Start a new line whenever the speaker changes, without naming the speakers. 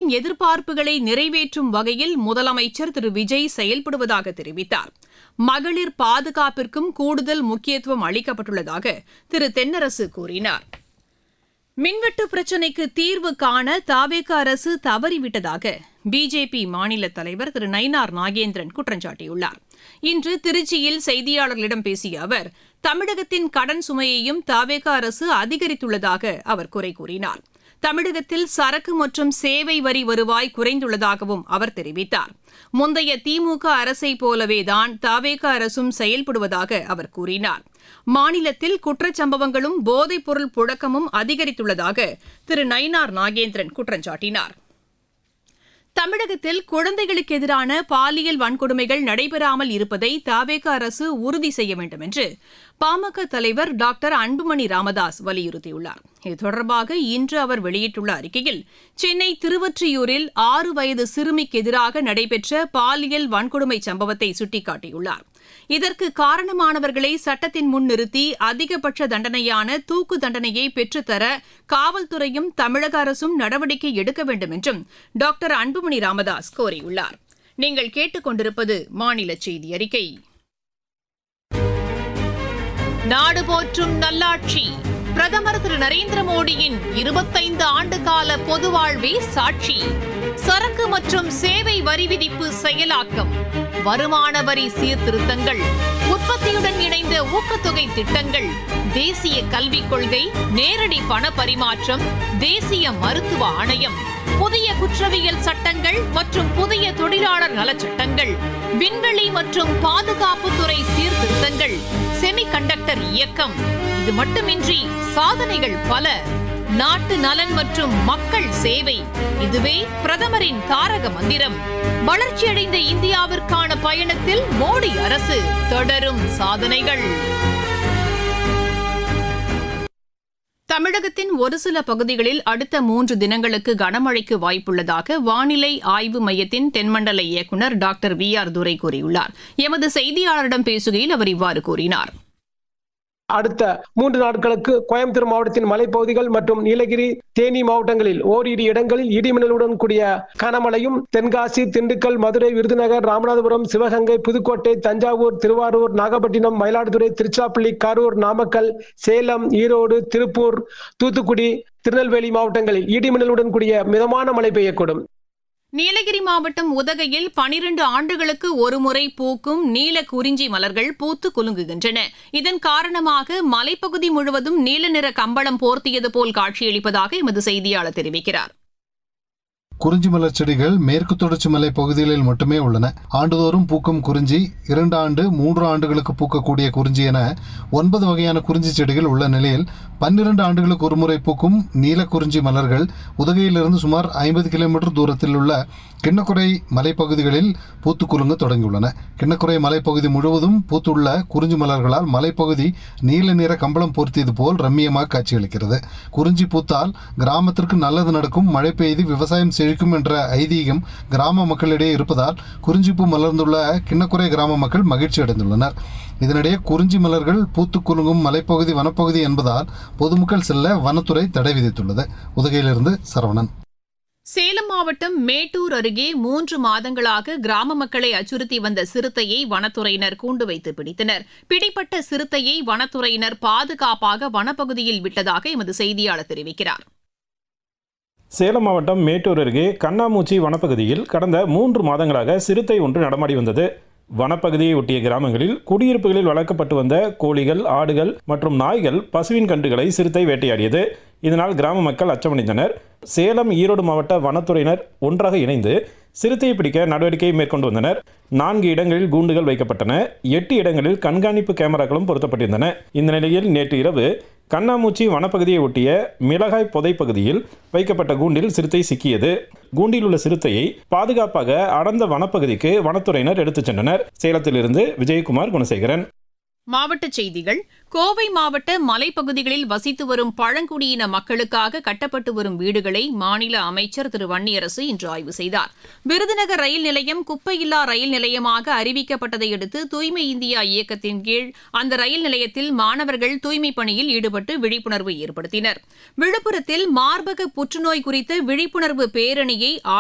எதிர்பார்ப்புகளை நிறைவேற்றும் வகையில் முதலமைச்சர் திரு விஜய் செயல்படுவதாக தெரிவித்தார் மகளிர் பாதுகாப்பிற்கும் கூடுதல் முக்கியத்துவம் அளிக்கப்பட்டுள்ளதாக திரு தென்னரசு கூறினார் மின்வெட்டு பிரச்சினைக்கு தீர்வு காண தாவேக அரசு தவறிவிட்டதாக பிஜேபி மாநில தலைவர் திரு நயினார் நாகேந்திரன் குற்றம் சாட்டியுள்ளார் இன்று திருச்சியில் செய்தியாளர்களிடம் பேசிய அவர் தமிழகத்தின் கடன் சுமையையும் தாவேக அரசு அதிகரித்துள்ளதாக அவர் குறை கூறினார் தமிழகத்தில் சரக்கு மற்றும் சேவை வரி வருவாய் குறைந்துள்ளதாகவும் அவர் தெரிவித்தார் முந்தைய திமுக அரசை போலவேதான் தாவேக அரசும் செயல்படுவதாக அவர் கூறினார் மாநிலத்தில் குற்றச்சம்பவங்களும் போதைப்பொருள் புழக்கமும் அதிகரித்துள்ளதாக திரு நயினார் நாகேந்திரன் குற்றம் சாட்டினார் தமிழகத்தில் குழந்தைகளுக்கு எதிரான பாலியல் வன்கொடுமைகள் நடைபெறாமல் இருப்பதை தாவேக அரசு உறுதி செய்ய வேண்டும் என்று பாமக தலைவர் டாக்டர் அன்புமணி ராமதாஸ் வலியுறுத்தியுள்ளார் இது தொடர்பாக இன்று அவர் வெளியிட்டுள்ள அறிக்கையில் சென்னை திருவொற்றியூரில் ஆறு வயது சிறுமிக்கு எதிராக நடைபெற்ற பாலியல் வன்கொடுமை சம்பவத்தை சுட்டிக்காட்டியுள்ளார் இதற்கு காரணமானவர்களை சட்டத்தின் முன் நிறுத்தி அதிகபட்ச தண்டனையான தூக்கு தண்டனையை பெற்றுத்தர காவல்துறையும் தமிழக அரசும் நடவடிக்கை எடுக்க வேண்டும் என்றும் டாக்டர் அன்புமணி ராமதாஸ் கோரியுள்ளார் நீங்கள் கேட்டுக்கொண்டிருப்பது மாநில செய்தி அறிக்கை நாடு போற்றும் நல்லாட்சி பிரதமர் திரு நரேந்திர மோடியின் இருபத்தைந்து ஆண்டு கால பொது வாழ்வே சாட்சி சரக்கு மற்றும் சேவை வரி விதிப்பு செயலாக்கம் வருமான வரி சீர்திருத்தங்கள் உற்பத்தியுடன் இணைந்த ஊக்கத்தொகை திட்டங்கள் தேசிய கல்விக் கொள்கை நேரடி பண பரிமாற்றம் தேசிய மருத்துவ ஆணையம் புதிய குற்றவியல் சட்டங்கள் மற்றும் புதிய தொழிலாளர் நலச்சட்டங்கள் விண்வெளி மற்றும் பாதுகாப்புத்துறை சீர்திருத்தங்கள் செமிகண்டக்டர் இயக்கம் இது மட்டுமின்றி சாதனைகள் பல நாட்டு நலன் மற்றும் மக்கள் சேவை இதுவே பிரதமரின் தாரக மந்திரம் வளர்ச்சியடைந்த இந்தியாவிற்கான பயணத்தில் மோடி அரசு தொடரும் சாதனைகள் தமிழகத்தின் ஒரு சில பகுதிகளில் அடுத்த மூன்று தினங்களுக்கு கனமழைக்கு வாய்ப்புள்ளதாக வானிலை ஆய்வு மையத்தின் தென்மண்டல இயக்குநர் டாக்டர் வி ஆர் துரை கூறியுள்ளார் எமது செய்தியாளரிடம் பேசுகையில் அவர் இவ்வாறு கூறினார்
அடுத்த மூன்று நாட்களுக்கு கோயம்புத்தூர் மாவட்டத்தின் மலைப்பகுதிகள் மற்றும் நீலகிரி தேனி மாவட்டங்களில் ஓரிரு இடங்களில் இடிமின்னலுடன் கூடிய கனமழையும் தென்காசி திண்டுக்கல் மதுரை விருதுநகர் ராமநாதபுரம் சிவகங்கை புதுக்கோட்டை தஞ்சாவூர் திருவாரூர் நாகப்பட்டினம் மயிலாடுதுறை திருச்சிராப்பள்ளி கரூர் நாமக்கல் சேலம் ஈரோடு திருப்பூர் தூத்துக்குடி திருநெல்வேலி மாவட்டங்களில் இடிமின்னலுடன் கூடிய மிதமான மழை பெய்யக்கூடும்
நீலகிரி மாவட்டம் உதகையில் பனிரண்டு ஆண்டுகளுக்கு ஒருமுறை பூக்கும் நீல குறிஞ்சி மலர்கள் பூத்து குலுங்குகின்றன இதன் காரணமாக மலைப்பகுதி முழுவதும் நீல நிற கம்பளம் போர்த்தியது போல் காட்சியளிப்பதாக எமது செய்தியாளர் தெரிவிக்கிறார்
குறிஞ்சி மலர் செடிகள் மேற்கு தொடர்ச்சி மலை பகுதிகளில் மட்டுமே உள்ளன ஆண்டுதோறும் பூக்கும் குறிஞ்சி இரண்டு ஆண்டு மூன்று ஆண்டுகளுக்கு பூக்கக்கூடிய குறிஞ்சி என ஒன்பது வகையான குறிஞ்சி செடிகள் உள்ள நிலையில் பன்னிரண்டு ஆண்டுகளுக்கு ஒருமுறை பூக்கும் நீல குறிஞ்சி மலர்கள் உதகையிலிருந்து சுமார் ஐம்பது கிலோமீட்டர் தூரத்தில் உள்ள கிண்ணக்குறை மலைப்பகுதிகளில் பூத்து குலுங்க தொடங்கியுள்ளன கிண்ணக்குறை மலைப்பகுதி முழுவதும் பூத்துள்ள குறிஞ்சி மலர்களால் மலைப்பகுதி நீல நிற கம்பளம் பொருத்தியது போல் ரம்மியமாக காட்சியளிக்கிறது குறிஞ்சி பூத்தால் கிராமத்திற்கு நல்லது நடக்கும் மழை பெய்து விவசாயம் செழிக்கும் என்ற ஐதீகம் கிராம மக்களிடையே இருப்பதால் குறிஞ்சிப்பூ மலர்ந்துள்ள கிண்ணக்குறை கிராம மக்கள் மகிழ்ச்சி அடைந்துள்ளனர் இதனிடையே குறிஞ்சி மலர்கள் பூத்து குலுங்கும் மலைப்பகுதி வனப்பகுதி என்பதால் பொதுமக்கள் செல்ல வனத்துறை தடை விதித்துள்ளது உதகையிலிருந்து சரவணன்
சேலம் மாவட்டம் மேட்டூர் அருகே மூன்று மாதங்களாக கிராம மக்களை அச்சுறுத்தி வந்த சிறுத்தையை வனத்துறையினர் கூண்டு வைத்து பிடித்தனர் பிடிப்பட்ட சிறுத்தையை வனத்துறையினர் பாதுகாப்பாக வனப்பகுதியில் விட்டதாக எமது செய்தியாளர் தெரிவிக்கிறார்
சேலம் மாவட்டம் மேட்டூர் அருகே கண்ணாமூச்சி வனப்பகுதியில் கடந்த மூன்று மாதங்களாக சிறுத்தை ஒன்று நடமாடி வந்தது வனப்பகுதியை ஒட்டிய கிராமங்களில் குடியிருப்புகளில் வளர்க்கப்பட்டு வந்த கோழிகள் ஆடுகள் மற்றும் நாய்கள் பசுவின் கன்றுகளை சிறுத்தை வேட்டையாடியது இதனால் கிராம மக்கள் அச்சமடைந்தனர் சேலம் ஈரோடு மாவட்ட வனத்துறையினர் ஒன்றாக இணைந்து சிறுத்தையை பிடிக்க நடவடிக்கை மேற்கொண்டு வந்தனர் நான்கு இடங்களில் கூண்டுகள் வைக்கப்பட்டன எட்டு இடங்களில் கண்காணிப்பு கேமராக்களும் பொருத்தப்பட்டிருந்தன இந்த நிலையில் நேற்று இரவு கண்ணாமூச்சி வனப்பகுதியை ஒட்டிய மிளகாய் புதை பகுதியில் வைக்கப்பட்ட கூண்டில் சிறுத்தை சிக்கியது கூண்டில் உள்ள சிறுத்தையை பாதுகாப்பாக அடர்ந்த வனப்பகுதிக்கு வனத்துறையினர் எடுத்துச் சென்றனர் சேலத்திலிருந்து விஜயகுமார் குணசேகரன்
மாவட்டச் செய்திகள் கோவை மாவட்ட மலைப்பகுதிகளில் வசித்து வரும் பழங்குடியின மக்களுக்காக கட்டப்பட்டு வரும் வீடுகளை மாநில அமைச்சர் திரு வன்னியரசு இன்று ஆய்வு செய்தார் விருதுநகர் ரயில் நிலையம் குப்பையில்லா ரயில் நிலையமாக அறிவிக்கப்பட்டதை அடுத்து தூய்மை இந்தியா இயக்கத்தின் கீழ் அந்த ரயில் நிலையத்தில் மாணவர்கள் தூய்மைப் பணியில் ஈடுபட்டு விழிப்புணர்வு ஏற்படுத்தினர் விழுப்புரத்தில் மார்பக புற்றுநோய் குறித்த விழிப்புணர்வு பேரணியை